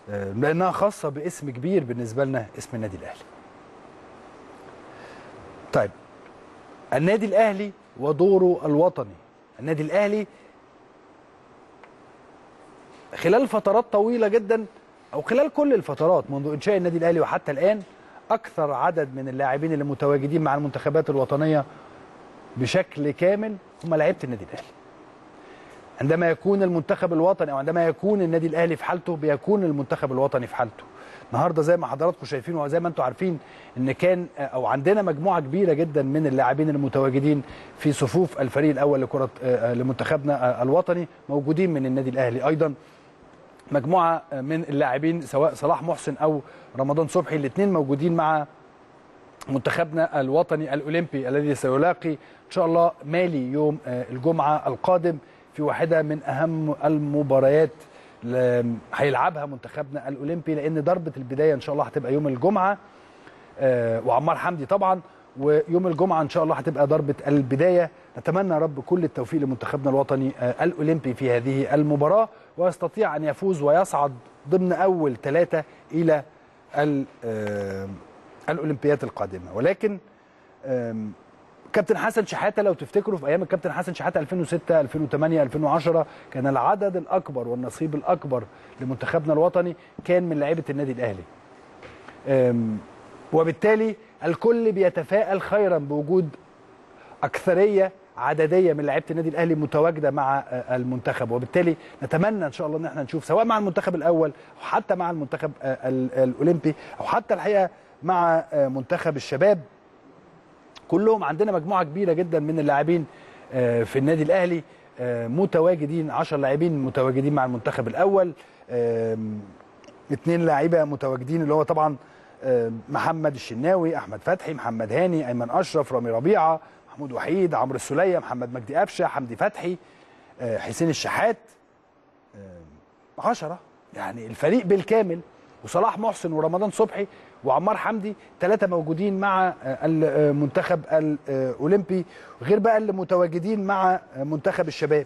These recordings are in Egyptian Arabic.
آه، لانها خاصه باسم كبير بالنسبه لنا اسم النادي الاهلي طيب النادي الاهلي ودوره الوطني النادي الاهلي خلال فترات طويله جدا او خلال كل الفترات منذ انشاء النادي الاهلي وحتى الان اكثر عدد من اللاعبين اللي متواجدين مع المنتخبات الوطنيه بشكل كامل هم لعيبه النادي الاهلي عندما يكون المنتخب الوطني او عندما يكون النادي الاهلي في حالته بيكون المنتخب الوطني في حالته النهارده زي ما حضراتكم شايفين وزي ما انتم عارفين ان كان او عندنا مجموعه كبيره جدا من اللاعبين المتواجدين في صفوف الفريق الاول لكره آه، لمنتخبنا آه، الوطني موجودين من النادي الاهلي ايضا مجموعه من اللاعبين سواء صلاح محسن او رمضان صبحي الاثنين موجودين مع منتخبنا الوطني الاولمبي الذي سيلاقي ان شاء الله مالي يوم آه، الجمعه القادم في واحده من اهم المباريات ل- هيلعبها منتخبنا الاولمبي لان ضربه البدايه ان شاء الله هتبقى يوم الجمعه آه، وعمار حمدي طبعا ويوم الجمعه ان شاء الله هتبقى ضربه البدايه نتمنى يا رب كل التوفيق لمنتخبنا الوطني آه، الاولمبي في هذه المباراه ويستطيع ان يفوز ويصعد ضمن اول ثلاثه الى ال- آه، الاولمبيات القادمه ولكن آم، كابتن حسن شحاته لو تفتكروا في ايام الكابتن حسن شحاته 2006 2008 2010 كان العدد الاكبر والنصيب الاكبر لمنتخبنا الوطني كان من لعيبه النادي الاهلي أم، وبالتالي الكل بيتفائل خيرا بوجود اكثريه عدديه من لعيبه النادي الاهلي متواجده مع آه، المنتخب وبالتالي نتمنى ان شاء الله ان احنا نشوف سواء مع المنتخب الاول او حتى مع المنتخب آه، ال- الاولمبي او حتى الحقيقه مع آه، منتخب الشباب كلهم عندنا مجموعه كبيره جدا من اللاعبين آه، في النادي الاهلي آه، متواجدين 10 لاعبين متواجدين مع المنتخب الاول آم، اثنين لاعيبه متواجدين اللي هو طبعا آه، محمد الشناوي احمد فتحي محمد هاني ايمن اشرف رامي ربيعه محمود وحيد عمرو السوليه محمد مجدي قفشه حمدي فتحي آه، حسين الشحات آه، عشرة يعني الفريق بالكامل وصلاح محسن ورمضان صبحي وعمار حمدي ثلاثة موجودين مع آه، المنتخب الأولمبي غير بقى اللي متواجدين مع آه، منتخب الشباب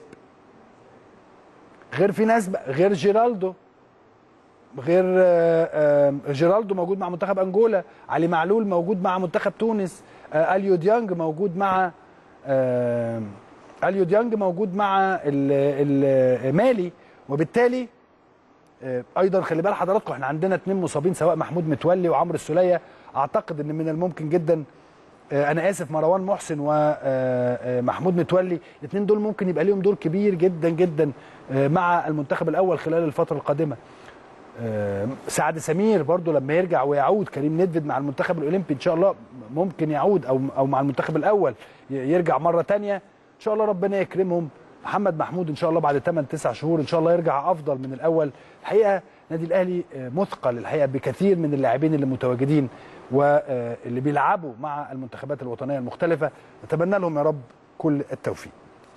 غير في ناس بقى غير جيرالدو غير آه، آه، جيرالدو موجود مع منتخب انجولا علي معلول موجود مع منتخب تونس آه، اليو ديانج موجود مع آه، اليو ديانج موجود مع ال- ال- مالي وبالتالي آه، ايضا خلي بال حضراتكم احنا عندنا اثنين مصابين سواء محمود متولي وعمرو السوليه اعتقد ان من الممكن جدا آه، انا اسف مروان محسن ومحمود متولي الاثنين دول ممكن يبقى ليهم دور كبير جدا جدا آه، مع المنتخب الاول خلال الفتره القادمه آه، سعد سمير برضو لما يرجع ويعود كريم ندفد مع المنتخب الاولمبي ان شاء الله ممكن يعود او او مع المنتخب الاول ي- يرجع مره تانية ان شاء الله ربنا يكرمهم محمد محمود ان شاء الله بعد 8 9 شهور ان شاء الله يرجع افضل من الاول الحقيقه النادي الاهلي آه، مثقل الحقيقه بكثير من اللاعبين اللي متواجدين واللي بيلعبوا مع المنتخبات الوطنيه المختلفه نتمنى لهم يا رب كل التوفيق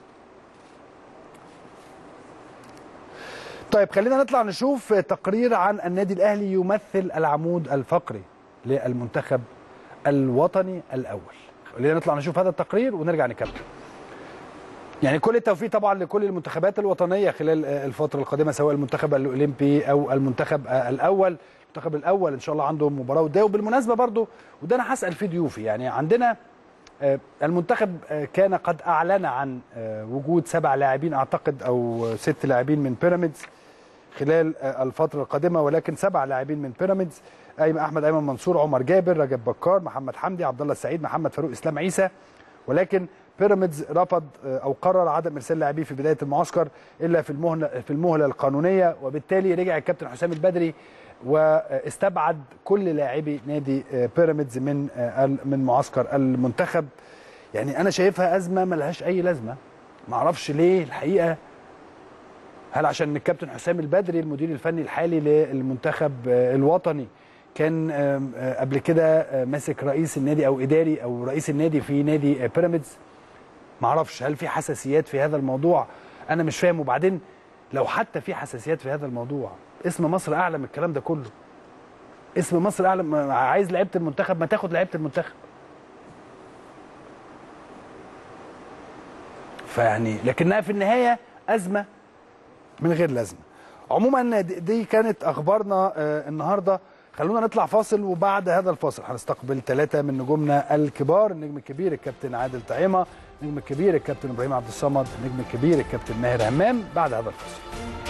طيب خلينا نطلع نشوف تقرير عن النادي الاهلي يمثل العمود الفقري للمنتخب الوطني الاول خلينا نطلع نشوف هذا التقرير ونرجع نكمل يعني كل التوفيق طبعا لكل المنتخبات الوطنيه خلال آه، الفتره القادمه سواء المنتخب الاولمبي او المنتخب آه، الاول المنتخب الاول ان شاء الله عنده مباراه وديه وبالمناسبه برضو وده انا هسال فيه ضيوفي يعني عندنا آه، المنتخب آه، كان قد اعلن عن آه، وجود سبع لاعبين اعتقد او ست لاعبين من بيراميدز خلال آه، الفتره القادمه ولكن سبع لاعبين من بيراميدز ايمن احمد ايمن منصور عمر جابر رجب بكار محمد حمدي عبد الله السعيد محمد فاروق اسلام عيسى ولكن بيراميدز رفض آه، او قرر عدم ارسال لاعبيه في بدايه المعسكر الا في المهله في المهله القانونيه وبالتالي رجع الكابتن حسام البدري واستبعد كل لاعبي نادي آه، بيراميدز من آه، ال- من معسكر المنتخب يعني انا شايفها ازمه ملهاش اي لازمه ما اعرفش ليه الحقيقه هل عشان الكابتن حسام البدري المدير الفني الحالي للمنتخب آه، الوطني كان آم، آه، قبل كده آه، ماسك رئيس النادي او اداري او رئيس النادي في نادي آه، بيراميدز معرفش هل في حساسيات في هذا الموضوع انا مش فاهم وبعدين لو حتى في حساسيات في هذا الموضوع اسم مصر اعلى من الكلام ده كله اسم مصر اعلى ما- عايز لعيبه المنتخب ما تاخد لعيبه المنتخب فيعني لكنها في النهايه ازمه من غير لازمه عموما دي- دي كانت اخبارنا آه، النهارده خلونا نطلع فاصل وبعد هذا الفاصل هنستقبل ثلاثه من نجومنا الكبار النجم الكبير الكابتن عادل طعيمه النجم الكبير الكابتن ابراهيم عبد الصمد النجم الكبير الكابتن ماهر همام بعد هذا الفاصل